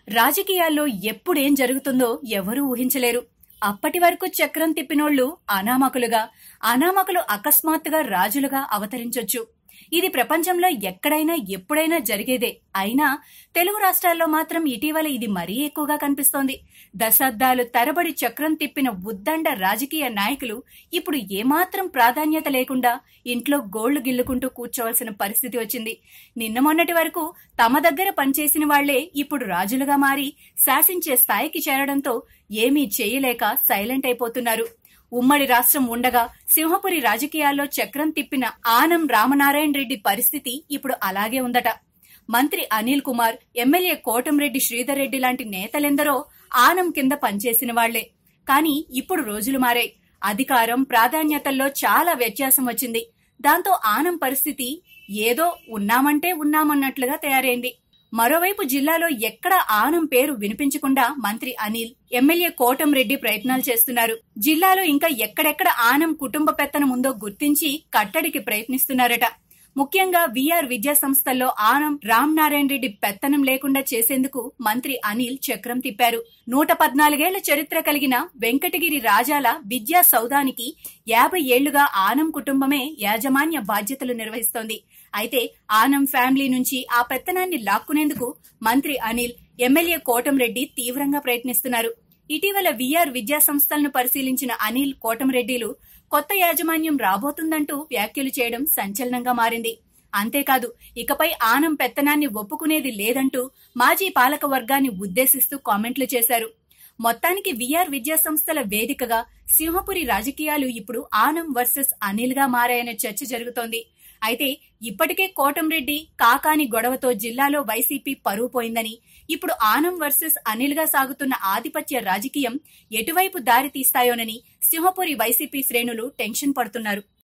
రాజకీయాల్లో ఎప్పుడేం జరుగుతుందో ఎవరూ ఊహించలేరు అప్పటి వరకు చక్రం తిప్పినోళ్లు అనామకులుగా అనామకులు అకస్మాత్తుగా రాజులుగా అవతరించొచ్చు ఇది ప్రపంచంలో ఎక్కడైనా ఎప్పుడైనా జరిగేదే అయినా తెలుగు రాష్ట్రాల్లో మాత్రం ఇటీవల ఇది మరీ ఎక్కువగా కనిపిస్తోంది దశాబ్దాలు తరబడి చక్రం తిప్పిన ఉద్దండ రాజకీయ నాయకులు ఇప్పుడు ఏమాత్రం ప్రాధాన్యత లేకుండా ఇంట్లో గోళ్లు గిల్లుకుంటూ కూర్చోవలసిన పరిస్థితి వచ్చింది నిన్న మొన్నటి వరకు తమ దగ్గర పనిచేసిన వాళ్లే ఇప్పుడు రాజులుగా మారి శాసించే స్థాయికి చేరడంతో ఏమీ చేయలేక సైలెంట్ అయిపోతున్నారు ఉమ్మడి రాష్ట్రం ఉండగా సింహపురి రాజకీయాల్లో చక్రం తిప్పిన ఆనం రామనారాయణ రెడ్డి పరిస్థితి ఇప్పుడు అలాగే ఉందట మంత్రి అనిల్ కుమార్ ఎమ్మెల్యే కోటంరెడ్డి శ్రీధర్ రెడ్డి లాంటి నేతలెందరో ఆనం కింద పనిచేసిన వాళ్లే కానీ ఇప్పుడు రోజులు మారాయి అధికారం ప్రాధాన్యతల్లో చాలా వ్యత్యాసం వచ్చింది దాంతో ఆనం పరిస్థితి ఏదో ఉన్నామంటే ఉన్నామన్నట్లుగా తయారైంది మరోవైపు జిల్లాలో ఎక్కడ ఆనం పేరు వినిపించకుండా మంత్రి అనిల్ ఎమ్మెల్యే కోటంరెడ్డి ప్రయత్నాలు చేస్తున్నారు జిల్లాలో ఇంకా ఎక్కడెక్కడ ఆనం కుటుంబ పెత్తనం ఉందో గుర్తించి కట్టడికి ప్రయత్నిస్తున్నారట ముఖ్యంగా విఆర్ విద్యా సంస్థల్లో ఆనం రామ్ నారాయణ రెడ్డి పెత్తనం లేకుండా చేసేందుకు మంత్రి అనిల్ చక్రం తిప్పారు నూట పద్నాలుగేళ్ల చరిత్ర కలిగిన వెంకటగిరి రాజాల విద్యా సౌదానికి యాభై ఏళ్లుగా ఆనం కుటుంబమే యాజమాన్య బాధ్యతలు నిర్వహిస్తోంది అయితే ఆనం ఫ్యామిలీ నుంచి ఆ పెత్తనాన్ని లాక్కునేందుకు మంత్రి అనిల్ ఎమ్మెల్యే కోటంరెడ్డి తీవ్రంగా ప్రయత్నిస్తున్నారు ఇటీవల విఆర్ విద్యా సంస్థలను పరిశీలించిన అనిల్ కోటంరెడ్డిలు కొత్త యాజమాన్యం రాబోతుందంటూ వ్యాఖ్యలు చేయడం సంచలనంగా మారింది అంతేకాదు ఇకపై ఆనం పెత్తనాన్ని ఒప్పుకునేది లేదంటూ మాజీ పాలక వర్గాన్ని ఉద్దేశిస్తూ కామెంట్లు చేశారు మొత్తానికి విఆర్ విద్యా సంస్థల వేదికగా సింహపురి రాజకీయాలు ఇప్పుడు ఆనం వర్సెస్ అనిల్ గా మారాయనే చర్చ జరుగుతోంది అయితే ఇప్పటికే కోటంరెడ్డి కాకాని గొడవతో జిల్లాలో వైసీపీ పరువు పోయిందని ఇప్పుడు ఆనం వర్సెస్ అనిల్ గా సాగుతున్న ఆధిపత్య రాజకీయం ఎటువైపు దారి తీస్తాయోనని సింహపురి వైసీపీ శ్రేణులు టెన్షన్ పడుతున్నారు